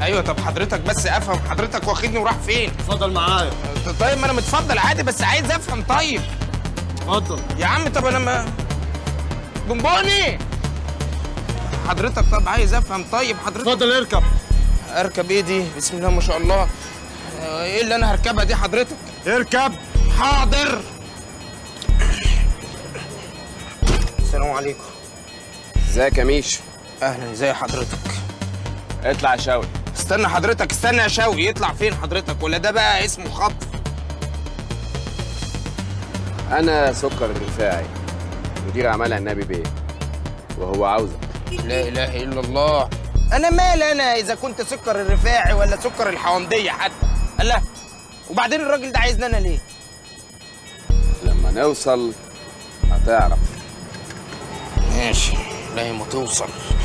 ايوه طب حضرتك بس افهم حضرتك واخدني وراح فين اتفضل معايا طيب ما انا متفضل عادي بس عايز افهم طيب اتفضل يا عم طب انا ما جنبوني حضرتك طب عايز افهم طيب حضرتك اتفضل اركب اركب ايه دي بسم الله ما شاء الله آه، ايه اللي انا هركبها دي حضرتك اركب حاضر السلام عليكم ازيك يا ميشو اهلا ازي حضرتك اطلع يا شاوي استنى حضرتك استنى يا شوقي يطلع فين حضرتك ولا ده بقى اسمه خطف انا سكر الرفاعي مدير اعمال النبي بيه وهو عاوزك لا اله الا الله انا مال انا اذا كنت سكر الرفاعي ولا سكر الحوامديه حتى الله وبعدين الراجل ده عايزني انا ليه لما نوصل هتعرف ماشي لا ما توصل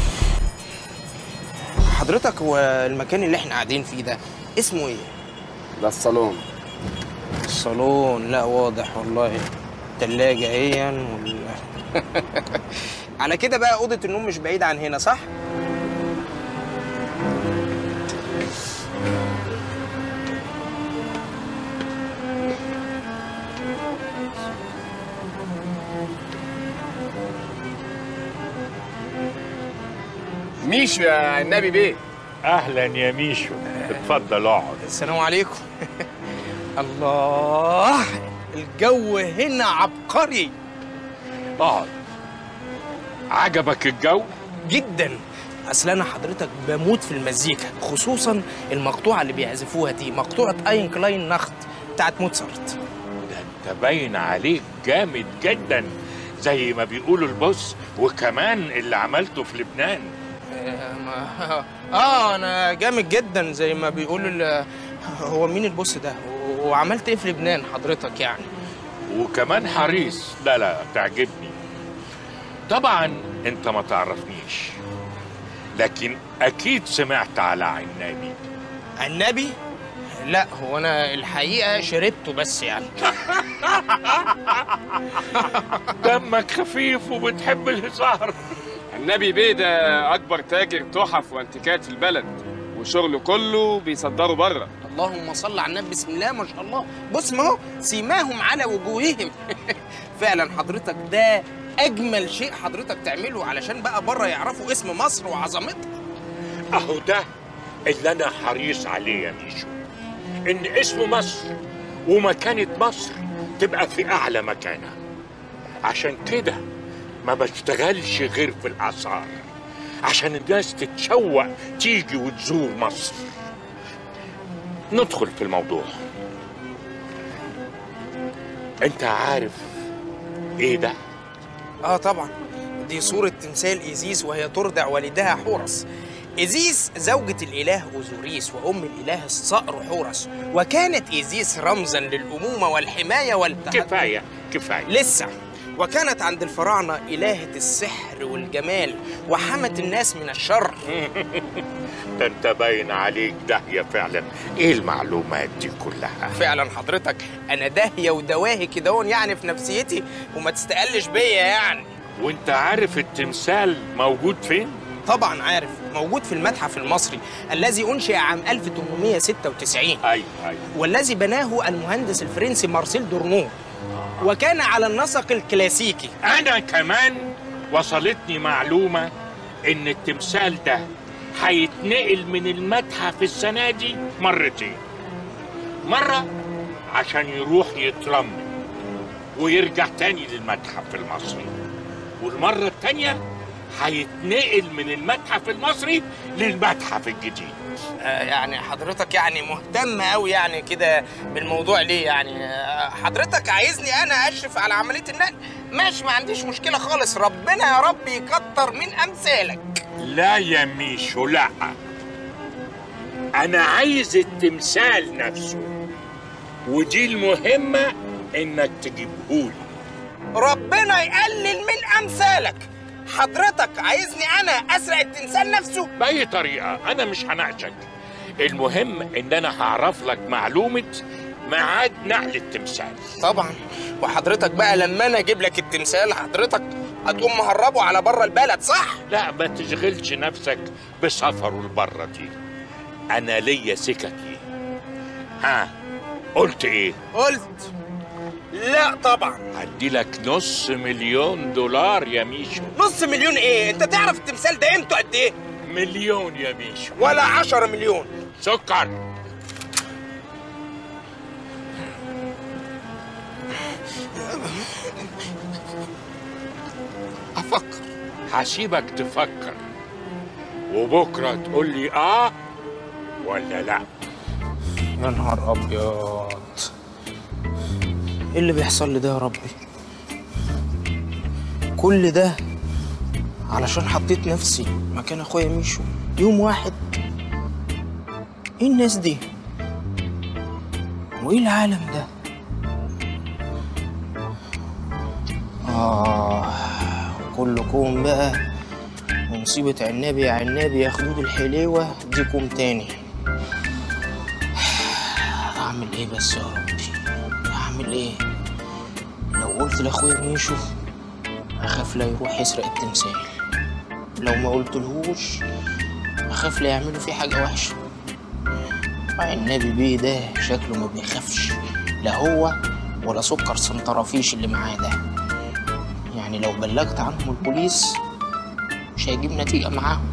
حضرتك هو المكان اللي احنا قاعدين فيه ده اسمه ايه ده الصالون الصالون لا واضح والله تلاجة اهي وال... على كده بقى أوضة النوم مش بعيدة عن هنا صح؟ ميشو يا النبي بيه اهلا يا ميشو اتفضل اقعد السلام عليكم الله الجو هنا عبقري اقعد عجبك الجو جدا اصل انا حضرتك بموت في المزيكا خصوصا المقطوعه اللي بيعزفوها دي مقطوعه اين كلاين نخت بتاعت موتسارت ده انت باين عليك جامد جدا زي ما بيقولوا البص وكمان اللي عملته في لبنان آه، ما- اه انا جامد جدا زي ما بيقولوا ال- هو مين البوس ده و- وعملت ايه في لبنان حضرتك يعني وكمان حريص لا لا تعجبني طبعا انت ما تعرفنيش لكن اكيد سمعت على عنابي النبي لا هو انا الحقيقه شربته بس يعني دمك خفيف وبتحب الهزار النبي بيه ده اكبر تاجر تحف وانتيكات في البلد وشغله كله بيصدره بره اللهم صل على النبي بسم الله ما شاء الله بص ما هو سيماهم على وجوههم فعلا حضرتك ده اجمل شيء حضرتك تعمله علشان بقى بره يعرفوا اسم مصر وعظمتها اهو ده اللي انا حريص عليه يا ميشو ان اسم مصر ومكانة مصر تبقى في اعلى مكانة عشان كده ما بشتغلش غير في الاثار عشان الناس تتشوق تيجي وتزور مصر ندخل في الموضوع انت عارف ايه ده اه طبعا دي صورة تمثال إيزيس وهي ترضع والدها حورس إيزيس زوجة الإله أوزوريس وأم الإله الصقر حورس وكانت إيزيس رمزا للأمومة والحماية والتحدي كفاية كفاية لسه وكانت عند الفراعنة إلهة السحر والجمال وحمت الناس من الشر ده انت باين عليك داهية فعلا ايه المعلومات دي كلها فعلا حضرتك أنا داهية ودواهي كده يعني في نفسيتي وما تستقلش بيا يعني وانت عارف التمثال موجود فين طبعا عارف موجود في المتحف المصري الذي أنشئ عام 1896 ايوه ايوه والذي بناه المهندس الفرنسي مارسيل دورنو وكان على النسق الكلاسيكي انا كمان وصلتني معلومة ان التمثال ده هيتنقل من المتحف السنة دي مرتين مرة عشان يروح يترمم ويرجع تاني للمتحف المصري والمرة التانية هيتنقل من المتحف المصري للمتحف الجديد آه، يعني حضرتك يعني مهتم قوي يعني كده بالموضوع ليه يعني آه، حضرتك عايزني انا اشرف على عمليه النقل ماشي ما عنديش مشكله خالص ربنا يا رب يكتر من امثالك لا يا ميشو لا انا عايز التمثال نفسه ودي المهمة انك تجيبهولي ربنا يقلل من امثالك حضرتك عايزني انا اسرق التمثال نفسه بأي طريقة انا مش هناقشك المهم ان انا هعرف لك معلومة ميعاد نقل التمثال طبعا وحضرتك بقى لما انا اجيب لك التمثال حضرتك هتقوم مهربه على بره البلد صح لا ما تشغلش نفسك بسفره لبره دي انا ليا سككي ها قلت ايه قلت لا طبعا هدي لك نص مليون دولار يا ميشو نص مليون ايه انت تعرف التمثال ده قيمته قد ايه مليون يا ميشو ولا عشرة مليون سكر افكر هسيبك تفكر وبكره تقول لي اه ولا لا يا نهار ابيض ايه اللي بيحصل لي ده يا ربي كل ده علشان حطيت نفسي مكان اخويا ميشو يوم واحد ايه الناس دي وايه العالم ده اه كلكم بقى ومصيبة عنابي يا عنابي يا خدود الحليوة ديكم تاني اعمل ايه بس يا ربي اعمل ايه لو قلت لاخويا ميشو اخاف لا يروح يسرق التمثال لو ما قلتلهوش اخاف لا يعملوا فيه حاجه وحشه مع النبي بيه ده شكله ما بيخافش لا هو ولا سكر سنترافيش اللي معاه ده يعني لو بلغت عنهم البوليس مش هيجيب نتيجه معاهم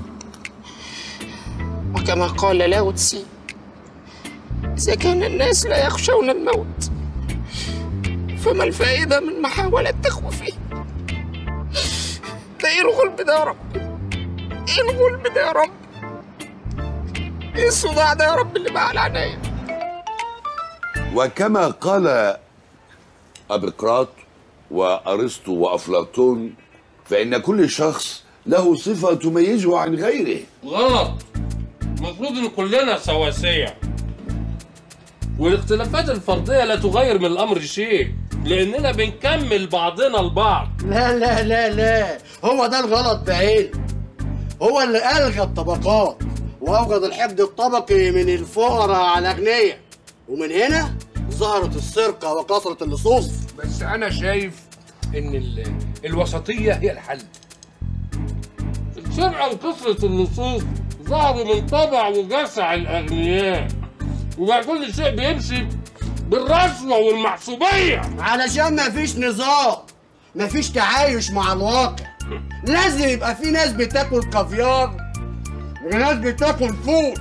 وكما قال لاو تسي إذا كان الناس لا يخشون الموت فما الفائدة من محاولة تخويفه ده إيه الغلب ده يا رب إيه الغلب ده يا رب إيه الصداع ده يا رب اللي بقى على عينيا وكما قال أبقراط وأرسطو وأفلاطون فإن كل شخص له صفة تميزه عن غيره غلط المفروض ان كلنا سواسية والاختلافات الفردية لا تغير من الأمر شيء لأننا بنكمل بعضنا البعض لا لا لا لا هو ده الغلط بعينه هو اللي ألغى الطبقات وأوجد الحقد الطبقي من الفقراء على الأغنياء ومن هنا ظهرت السرقة وكثرة اللصوص بس انا شايف ان ال- الوسطيه هي الحل السرعة وكثرة اللصوص ظهروا من طبع وجسع الأغنياء وبقى كل شيء بيمشي بالرشوة والمحسوبية علشان مفيش نظام مفيش تعايش مع الواقع لازم يبقى في ناس بتاكل كافيار وناس بتاكل فول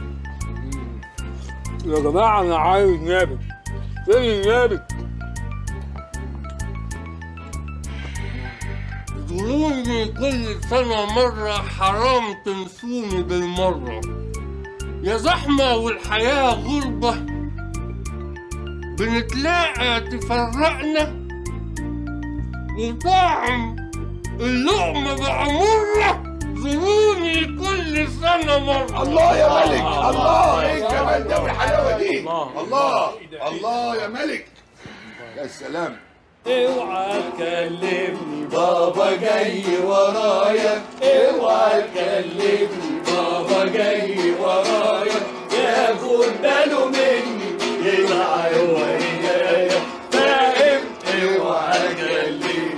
يا جماعة أنا عايز نابت فين النابت؟ ظلوني كل سنة مرة حرام تنسوني بالمرة يا زحمة والحياة غربة بنتلاقى تفرقنا وطعم اللقمة بقى مرة زوروني كل سنة مرة الله يا ملك الله ايه الجمال ده والحلاوه دي الله الله يا ملك يا سلام اوعى تكلمني بابا جاي ورايا اوعى تكلمني بابا جاي ورايا ياخد باله مني يبقى هو هدايا فاهم اوعى تكلمني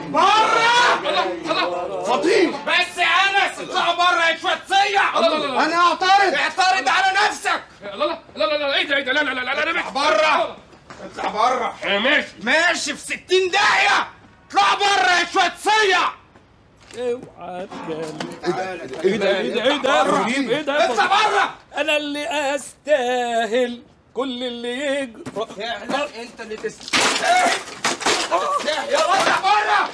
فطين بس يا أنس اطلع بره يا شوية صيع أنا أعترض اعترض على نفسك لا لا لا لا لا ايه ده ايه ده لا لا لا لا لا بره اطلع بره انا ماشي ماشي في ستين داهية اطلع بره يا شوية صيع اوعى تكلمني ايه ده ايه ده ايه ده ايه ده اطلع بره انا اللي استاهل كل اللي يجرى فعلا انت اللي تستاهل تستاهل يلا اطلع بره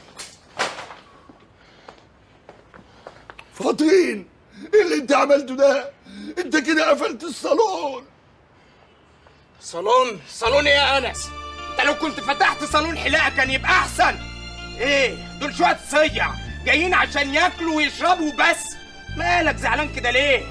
فطين ايه اللي انت عملته ده انت كده قفلت الصالون صالون صالون ايه يا انس انت لو كنت فتحت صالون حلاقه كان يبقى احسن ايه دول شويه صيع جايين عشان ياكلوا ويشربوا بس مالك زعلان كده ليه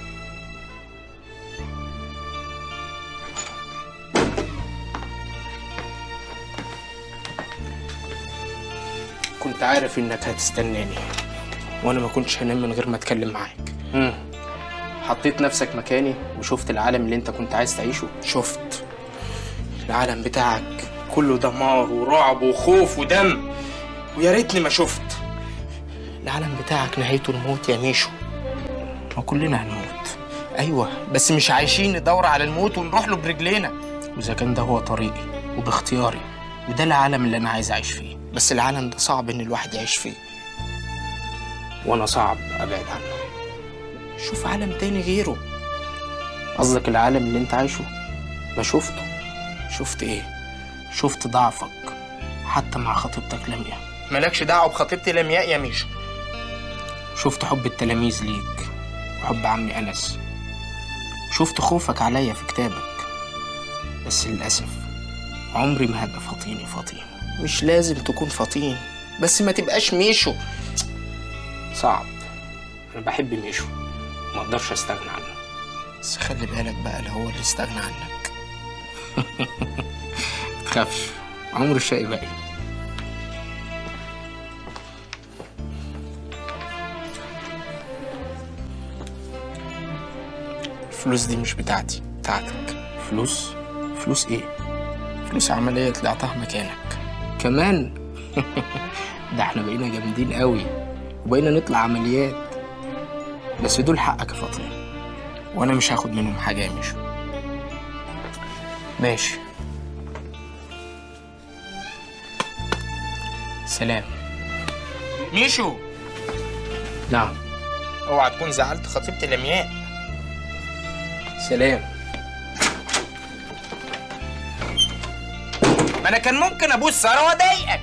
كنت عارف انك هتستناني وانا ما كنتش هنام من غير ما اتكلم معاك مم. حطيت نفسك مكاني وشفت العالم اللي انت كنت عايز تعيشه شفت العالم بتاعك كله دمار ورعب وخوف ودم ويا ريتني ما شفت العالم بتاعك نهايته الموت يا ميشو ما كلنا هنموت ايوه بس مش عايشين ندور على الموت ونروح له برجلينا واذا كان ده هو طريقي وباختياري وده العالم اللي انا عايز اعيش فيه بس العالم ده صعب ان الواحد يعيش فيه وانا صعب ابعد عنه شوف عالم تاني غيره قصدك العالم اللي انت عايشه ما شفته شفت ايه شفت ضعفك حتى مع خطيبتك لمياء مالكش دعوه بخطيبتي لمياء يا ميشو شفت حب التلاميذ ليك وحب عمي انس شفت خوفك عليا في كتابك بس للاسف عمري ما هبقى فطيني فطين مش لازم تكون فطين بس ما تبقاش ميشو صعب انا بحب ميشو ما اقدرش استغنى عنه بس خلي بالك بقى لو هو اللي استغنى عنك تخافش عمر الشقي باقي الفلوس دي مش بتاعتي بتاعتك فلوس فلوس ايه فلوس عملية طلعتها مكانك كمان ده احنا بقينا جامدين قوي وبقينا نطلع عمليات بس دول حقك يا فاطمة وانا مش هاخد منهم حاجة يا ميشو ماشي سلام ميشو نعم اوعى تكون زعلت خطيبتي لمياء سلام ما انا كان ممكن ابوس ساره واضايقك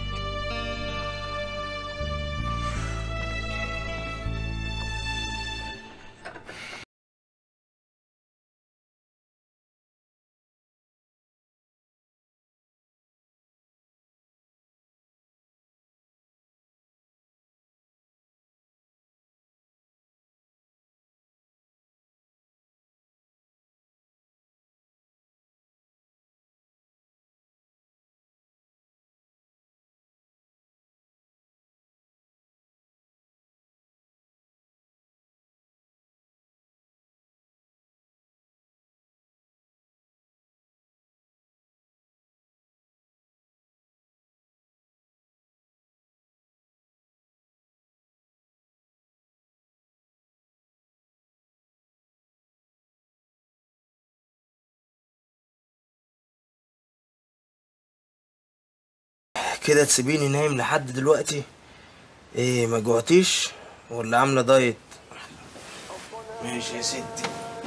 كده تسيبيني نايم لحد دلوقتي ايه ما جوعتيش ولا عامله دايت ماشي يا ستي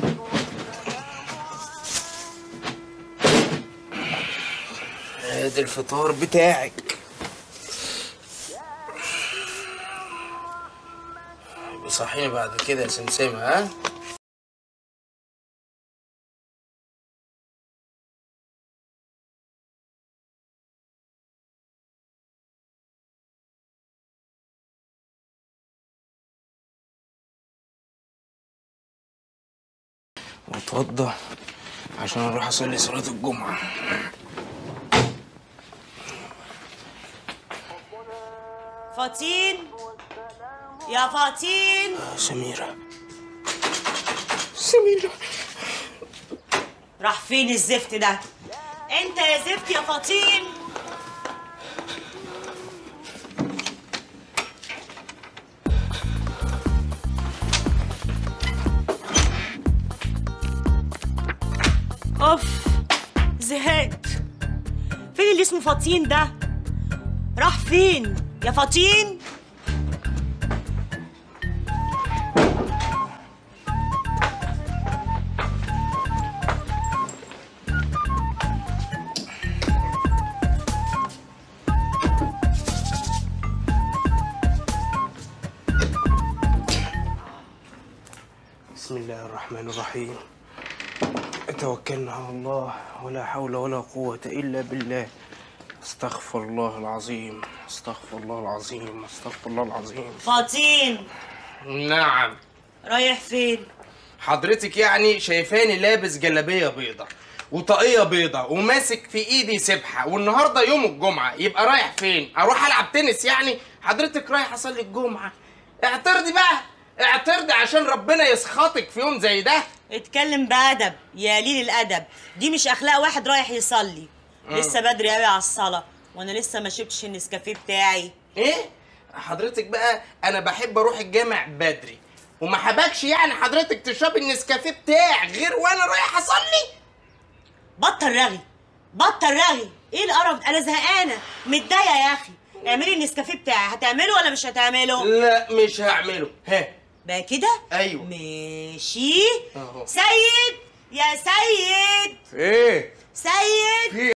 ادي الفطار بتاعك صحيني بعد كده يا سمسمة ها واتوضى عشان اروح اصلي صلاة الجمعة فاطين يا فاطين سميرة سميرة راح فين الزفت ده انت يا زفت يا فاطين اوف زهقت فين اللي اسمه فاطين ده راح فين يا فاطين بسم الله الرحمن الرحيم توكلنا على الله ولا حول ولا قوة إلا بالله استغفر الله العظيم استغفر الله العظيم استغفر الله العظيم فاطين نعم رايح فين حضرتك يعني شايفاني لابس جلابيه بيضة وطاقية بيضة وماسك في ايدي سبحة والنهارده يوم الجمعة يبقى رايح فين؟ اروح العب تنس يعني؟ حضرتك رايح اصلي الجمعة اعترضي بقى اعترضي عشان ربنا يسخطك في يوم زي ده اتكلم بأدب يا قليل الأدب دي مش أخلاق واحد رايح يصلي لسه بدري قوي على الصلاة وأنا لسه ما شربتش النسكافيه بتاعي ايه؟ حضرتك بقى انا بحب اروح الجامع بدري وما حبكش يعني حضرتك تشربي النسكافيه بتاعك غير وانا رايح اصلي بطل رغي بطل رغي ايه القرف ده؟ انا زهقانه متضايقه يا اخي اعملي النسكافيه بتاعي هتعمله ولا مش هتعمله لا مش هعمله ها بقى كده ايوه ماشي اهو سيد يا سيد ايه سيد